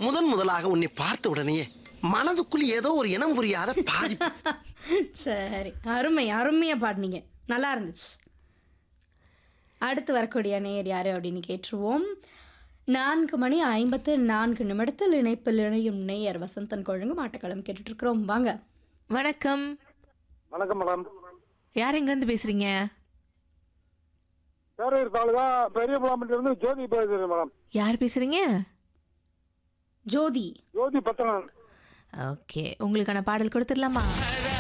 முதன் முதலாக உன்னை பார்த்த உடனேயே மனதுக்குள் ஏதோ ஒரு இனம் புரியாத பாதிப்பு சரி அருமை அருமையா பாடினீங்க நல்லா இருந்துச்சு அடுத்து வரக்கூடிய நேயர் யாரு அப்படின்னு கேட்டுருவோம் நான்கு மணி ஐம்பத்து நான்கு நிமிடத்தில் இணைப்பில் இணையும் நேயர் வசந்தன் கொழுங்கு மாட்டக்களம் கேட்டுட்டு இருக்கிறோம் வாங்க வணக்கம் வணக்கம் மேடம் யார் எங்கேருந்து பேசுறீங்க பேரூர் தாலுகா பெரிய இருந்து ஜோதி பேசுறேன் மேடம் யார் பேசுறீங்க ஜோதி ஜோதி பத்தனன் ஓகே உங்களுக்கான பாடல் கொடுத்துடலாமா